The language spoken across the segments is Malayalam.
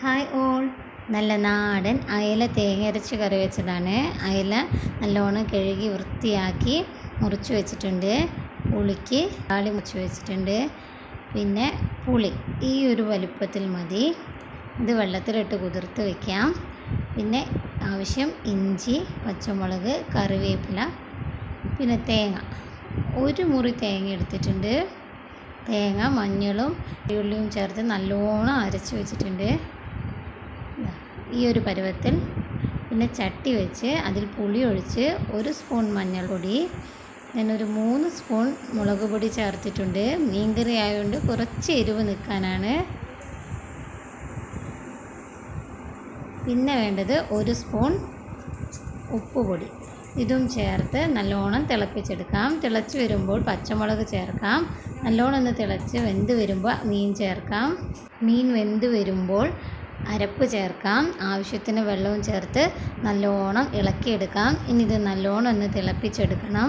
ഹായ് ഓൾ നല്ല നാടൻ അയല തേങ്ങ അരച്ച് കറി വെച്ചതാണ് അയല നല്ലോണം കഴുകി വൃത്തിയാക്കി മുറിച്ച് വെച്ചിട്ടുണ്ട് പുളിക്ക് താളി മുറിച്ച് വെച്ചിട്ടുണ്ട് പിന്നെ പുളി ഈ ഒരു വലുപ്പത്തിൽ മതി ഇത് വെള്ളത്തിലിട്ട് കുതിർത്ത് വെക്കാം പിന്നെ ആവശ്യം ഇഞ്ചി പച്ചമുളക് കറിവേപ്പില പിന്നെ തേങ്ങ ഒരു മുറി തേങ്ങ എടുത്തിട്ടുണ്ട് തേങ്ങ മഞ്ഞളും ഉള്ളിയും ചേർത്ത് നല്ലോണം അരച്ച് വെച്ചിട്ടുണ്ട് ദാ ഈ ഒരു പരുവത്തിൽ പിന്നെ ചട്ടി വെച്ച് അതിൽ പുളി ഒഴിച്ച് ഒരു സ്പൂൺ മഞ്ഞൾപ്പൊടി then ഒരു മൂന്ന് സ്പൂൺ മുളക് പൊടി ചേർത്തിട്ടുണ്ട് മീൻകറി ആയതുകൊണ്ട് കുറച്ച് എരിവ് നിൽക്കാനാണ് പിന്നെ വേണ്ടത് ഒരു സ്പൂൺ ഉപ്പുപൊടി ഇതും ചേർത്ത് നല്ലോണം തിളപ്പിച്ചെടുക്കാം തിളച്ച് വരുമ്പോൾ പച്ചമുളക് ചേർക്കാം നല്ലോണം ഒന്ന് തിളച്ച് വെന്ത് വരുമ്പോൾ മീൻ ചേർക്കാം മീൻ വെന്ത് വരുമ്പോൾ അരപ്പ് ചേർക്കാം ആവശ്യത്തിന് വെള്ളവും ചേർത്ത് നല്ലോണം ഇളക്കിയെടുക്കാം ഇനി ഇത് നല്ലോണം ഒന്ന് തിളപ്പിച്ചെടുക്കണം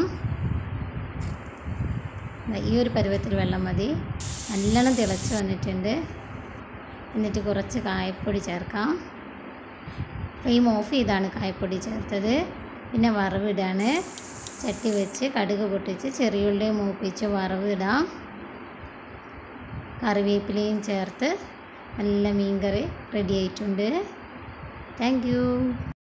ദാ ഈ ഒരു പരുവത്തിൽ വെള്ളം മതി നല്ലോണം തിളച്ച് വന്നിട്ടുണ്ട് എന്നിട്ട് കുറച്ച് കായപ്പൊടി ചേർക്കാം ഫ്ലെയിം ഓഫ് ചെയ്താണ് കായപ്പൊടി ചേർത്തത് പിന്നെ വറവിടാണ് ചട്ടി വെച്ച് കടുക് പൊട്ടിച്ച് ചെറിയുള്ളി മൂപ്പിച്ച് വറവിടാം കറിവേപ്പിലയും ചേർത്ത് നല്ല മീൻകറി റെഡി ആയിട്ടുണ്ട് താങ്ക് യു